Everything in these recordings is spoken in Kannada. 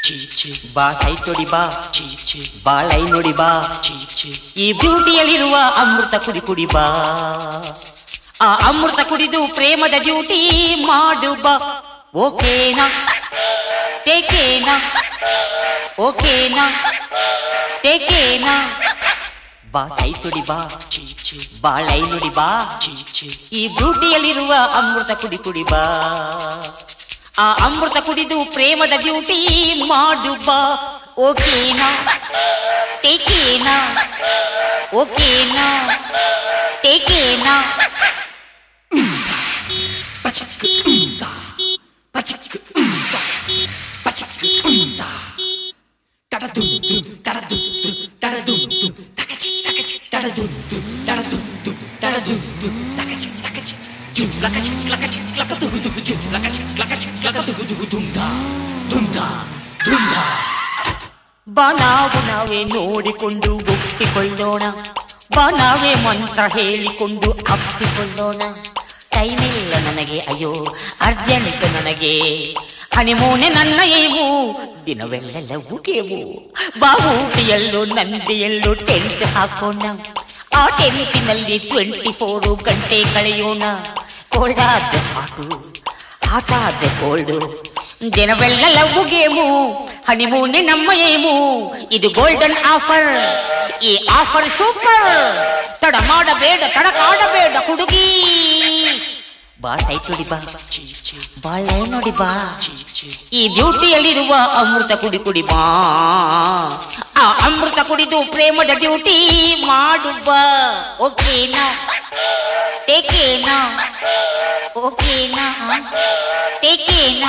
ಬಾ ಸೈತೊಡಿ ಬಾ ಬಾಳೈ ನೋಡಿ ಬಾ ಈ ಬ್ಯೂಟಿಯಲ್ಲಿರುವ ಅಮೃತ ಕುಡಿ ಕುಡಿ ಬಾ ಆ ಅಮೃತ ಕುಡಿದು ಪ್ರೇಮದ ಡ್ಯೂಟಿ ಮಾಡು ಬಾ ಓಕೆನಾ ಟೇಕೇನಾ ಓಕೆನಾ ಟೇಕೇನಾ ಬಾ ಸೈತೊಡಿ ಬಾ ಬಾಳೈ ನೋಡಿ ಬಾ ಈ ಬ್ಯೂಟಿಯಲ್ಲಿರುವ ಅಮೃತ ಕುಡಿ ಕುಡಿ ಬಾ ಆ ಅಮೃತ ಕುಡಿದು ಪ್ರೇಮದ ಡ್ಯೂಟಿ ಮಾಡು ಬಾ ಓಕೆನಾ ಟೇಕೇನಾ ಓಕೆನಾ ಟೇಕೇನಾ ಬಾ ನಾವು ನಾವೇ ನೋಡಿಕೊಂಡು ಒಪ್ಪಿಕೊಳ್ಳೋಣ ಬಾ ನಾವೇ ಮಂತ್ರ ಹೇಳಿಕೊಂಡು ಅಪ್ಪಿಕೊಳ್ಳೋಣ ಟೈಮಿಲ್ಲ ನನಗೆ ಅಯ್ಯೋ ಅರ್ಜೆಂಟ್ ನನಗೆ ಹನಿಮೂನೆ ನನ್ನ ಏವು ದಿನವೆಲ್ಲ ಊಟೇವು ಬಾ ಊಟಿಯಲ್ಲೂ ನಂದಿಯಲ್ಲೂ ಟೆಂಟ್ ಹಾಕೋಣ ಆ ಟೆಂಟಿನಲ್ಲಿ ಟ್ವೆಂಟಿ ಫೋರು ಗಂಟೆ ಕಳೆಯೋಣ ಕೋಲ್ಡಾದ ಹಾಟು ಆಟ ಆದ ಕೋಲ್ಡು ದಿನವೆಲ್ಲ ಲವ್ ಗೇಮು ಹನಿಮೂನೆ ನಮ್ಮ ಏಮು ಇದು ಗೋಲ್ಡನ್ ಆಫರ್ ಈ ಆಫರ್ ಸೂಪರ್ ತಡ ಮಾಡಬೇಡ ತಡಕಾಡಬೇಡ ಹುಡುಗಿ ಬಾ ಸೈತುಡಿ ಬಾ ಬಾಳೆ ನೋಡಿ ಬಾ ಈ ಬ್ಯೂಟಿಯಲ್ಲಿರುವ ಅಮೃತ ಕುಡಿ ಕುಡಿ ಬಾ ಆ ಅಮೃತ ಕುಡಿದು ಪ್ರೇಮದ ಡ್ಯೂಟಿ ಮಾಡು ಬಾ ಓಕೆನಾ ಟೇಕೇನಾ ಓಕೆನಾ ಟೇಕೇನಾ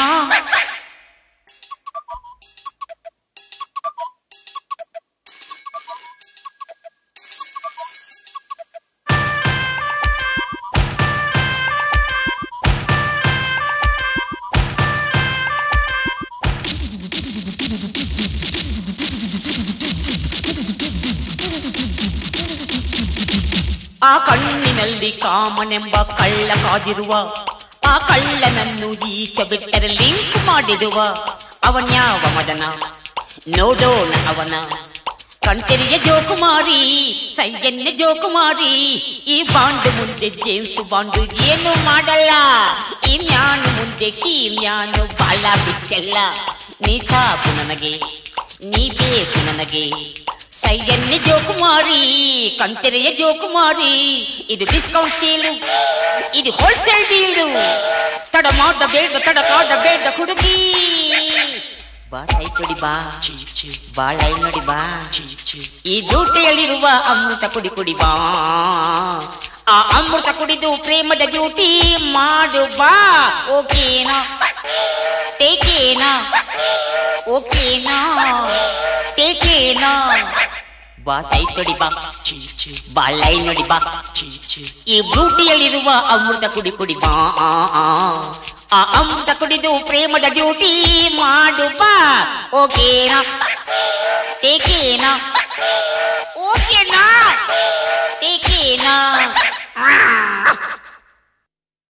ಆ ಕಣ್ಣಿನಲ್ಲಿ ಕಾಮನೆಂಬ ಕಳ್ಳ ಕಾದಿರುವ ಆ ಕಳ್ಳನನ್ನು ಈಚ ಬಿಟ್ಟರೆ ಲಿಂಕ್ ಮಾಡಿಡುವ ಅವನ್ಯಾವ ಮದನ ನೋಡೋಣ ಅವನ ಕಣ್ತೆರಿಯ ಜೋಕುಮಾರಿ ಸೈಯನ್ಯ ಜೋಕುಮಾರಿ ಈ ಬಾಂಡು ಮುಂದೆ ಜೇಮ್ಸ್ ಬಾಂಡು ಏನು ಮಾಡಲ್ಲ ಈ ಮ್ಯಾನು ಮುಂದೆ ಕೀ ಮ್ಯಾನು ಬಾಳ ಬಿಚ್ಚಲ್ಲ ನೀ ಸಾಕು ನನಗೆ ನೀ ಬೇಕು ನನಗೆ ಸೈಯನ್ಯ ಜೋಕುಮಾರಿ ಕಂತೆರೆಯ ಜೋಕುಮಾರಿ ಇದು ಡಿಸ್ಕೌಂಟ್ ಸೇಲು ಇದು ಹೋಲ್ಸೇಲ್ ಡೀಲು ತಡ ಮಾಡಬೇಡ ತಡ ಕಾಡಬೇಡ ಹುಡುಗಿ ಬಾ ಸೈತೊಡಿ ಬಾ ಬಾಳೈ ನೋಡಿ ಬಾ ಈ ಡ್ಯೂಟಿಯಲ್ಲಿರುವ ಅಮೃತ ಕುಡಿ ಕುಡಿ ಬಾ ಆ ಅಮೃತ ಕುಡಿದು ಪ್ರೇಮದ ಡ್ಯೂಟಿ ಮಾಡು ಬಾ ಓಕೆನಾ ಟೇಕೇನಾ ಓಕೆನಾ ಟೇಕೇನಾ ಬಾ ಸೈತೊಡಿ ಬಾ ಬಾಳೈ ನೋಡಿ ಬಾ ಈ ಬ್ಯೂಟಿಯಲ್ಲಿರುವ ಅಮೃತ ಕುಡಿ ಕುಡಿ ಬಾ ಆ, ಆ. ಆ ಅಮೃತ ಕುಡಿದು ಪ್ರೇಮದ ಡ್ಯೂಟಿ ಮಾಡು ಬಾ ಓಕೆನಾ ಟೇಕೇನಾ